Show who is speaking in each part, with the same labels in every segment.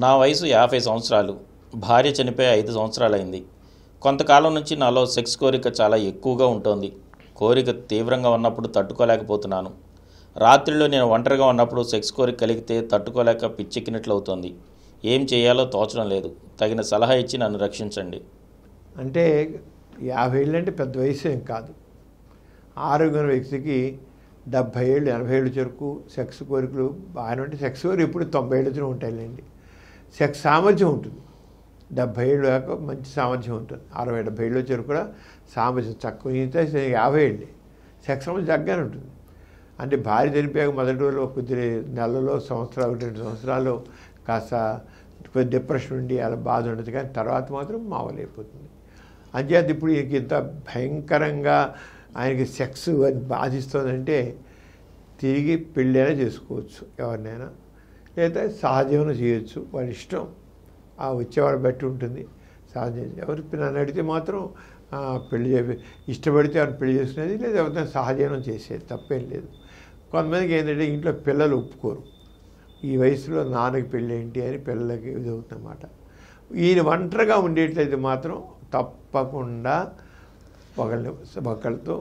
Speaker 1: నా వయసు యాభై సంవత్సరాలు భార్య చనిపోయి ఐదు సంవత్సరాలైంది కొంతకాలం నుంచి నాలో సెక్స్ కోరిక చాలా ఎక్కువగా ఉంటుంది కోరిక తీవ్రంగా ఉన్నప్పుడు తట్టుకోలేకపోతున్నాను రాత్రిలో నేను ఒంటరిగా ఉన్నప్పుడు సెక్స్ కోరిక కలిగితే తట్టుకోలేక పిచ్చెక్కినట్లు అవుతోంది ఏం చేయాలో తోచడం లేదు తగిన సలహా ఇచ్చి నన్ను రక్షించండి
Speaker 2: అంటే యాభై ఏళ్ళు అంటే పెద్ద వయసు ఏం కాదు ఆరోగ్యం వ్యక్తికి డెబ్భై ఏళ్ళు ఎనభై ఏళ్ళు చెరుకు సెక్స్ కోరికలు బాగానే ఉంటే సెక్స్ కోరిక ఇప్పుడు తొంభై ఏళ్ళతో ఉంటాయిలేండి సెక్స్ సామర్థ్యం ఉంటుంది డెబ్భై ఏళ్ళు దాకా మంచి సామర్థ్యం ఉంటుంది అరవై డెబ్భై ఏళ్ళు చెరుకు కూడా సామర్థ్యం తక్కువ అయితే యాభై ఏళ్ళే సెక్స్ సామర్థ్యం తగ్గనే ఉంటుంది అంటే భార్య చనిపోయాక మొదటి రోజులు కొద్ది నెలలో సంవత్సరాలు రెండు సంవత్సరాలు కాస్త కొద్ది డిప్రెషన్ ఉండి అలా బాధ ఉండదు కానీ తర్వాత మాత్రం మామూలు అయిపోతుంది అంచేత ఇప్పుడు ఈయనకి ఇంత భయంకరంగా ఆయనకి సెక్స్ అది బాధిస్తుందంటే తిరిగి పెళ్ళైనా చేసుకోవచ్చు ఎవరినైనా లేదా సహజీవనం చేయొచ్చు వాళ్ళ ఇష్టం ఆ వచ్చేవాడు బట్టి ఉంటుంది సహజం ఎవరు నన్ను అడిగితే మాత్రం ఆ, పెళ్లి చేపి ఇష్టపడితే ఆయన పెళ్లి చేసుకునేది లేదా ఎవరితో సహజీవనం చేసేది తప్పేం లేదు కొంతమందికి ఏంటంటే ఇంట్లో పిల్లలు ఒప్పుకోరు ఈ వయసులో నాన్నకి పెళ్ళి ఏంటి అని పిల్లలకి ఇది అవుతుందన్నమాట ఈయన ఒంటరిగా ఉండేట్లయితే మాత్రం తప్పకుండా ఒకళ్ళని ఒకళ్ళతో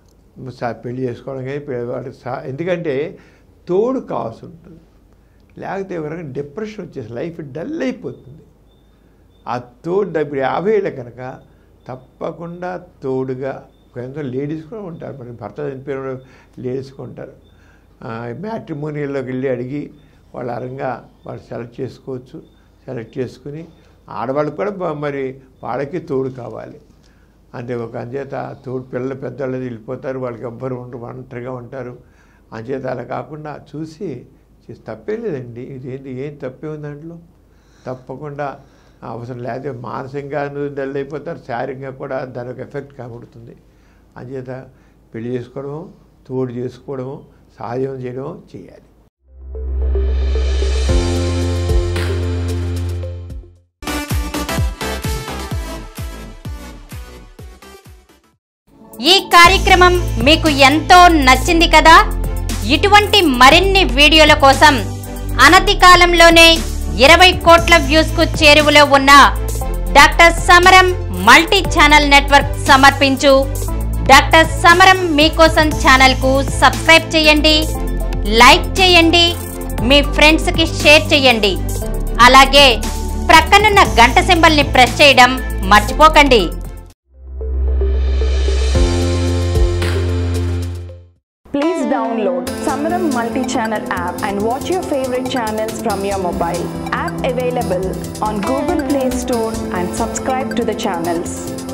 Speaker 2: స- పెళ్లి చేసుకోవడం కానీ పెళ్లి- వాడికి సహ ఎందుకంటే తోడు కావాల్సి ఉంటుంది లేకపోతే ఎవరైనా డిప్రెషన్ వచ్చేసి లైఫ్ డల్ అయిపోతుంది ఆ తోడు ఇప్పుడు యాభై ఏళ్ళ కనుక తప్పకుండా తోడుగా కొంత లేడీస్ కూడా ఉంటారు మరి భర్త చనిపోయిన లేడీస్ కూడా ఉంటారు మ్యాట్రిమోనియల్లోకి వెళ్ళి అడిగి వాళ్ళ అరంగా వాళ్ళు సెలెక్ట్ చేసుకోవచ్చు సెలెక్ట్ చేసుకుని ఆడవాళ్ళకి కూడా బ- మరి వాళ్ళకి తోడు కావాలి అంటే ఒక అంచేత తోడు పిల్లలు పెద్దవాళ్ళు వెళ్ళిపోతారు వాళ్ళకి ఎవ్వరు ఉండరు ఒంటరిగా ఉంటారు అంచేత అలా కాకుండా చూసి చేసి తప్పే లేదండి ఇది ఏంటి ఏం తప్పే ఉంది దాంట్లో తప్పకుండా అవసరం లేకపోతే మానసికంగా డల్ అయిపోతారు శారీరకంగా కూడా దాని ఒక ఎఫెక్ట్ కనబడుతుంది అంచేత పెళ్లి చేసుకోవడము తోడు చేసుకోవడము సహాయం చేయడం చేయాలి
Speaker 3: ఈ కార్యక్రమం మీకు ఎంతో నచ్చింది కదా ఇటువంటి మరిన్ని వీడియోల కోసం అనతి కాలంలోనే ఇరవై కోట్ల వ్యూస్ కు చేరువలో ఉన్న doctor Samaram multi channel network సమర్పించు డాక్టర్ సమరం మీకోసం ఛానల్ కు సబ్స్క్రైబ్ చేయండి లైక్ చేయండి మీ ఫ్రెండ్స్ కి షేర్ చేయండి అలాగే ప్రక్కనున్న గంట సింబల్ ని ప్రెస్ చేయడం మర్చిపోకండి
Speaker 4: Please download Samaram multi-channel app and watch your favorite channels from your mobile. App available on Google Play Store and subscribe to the channels.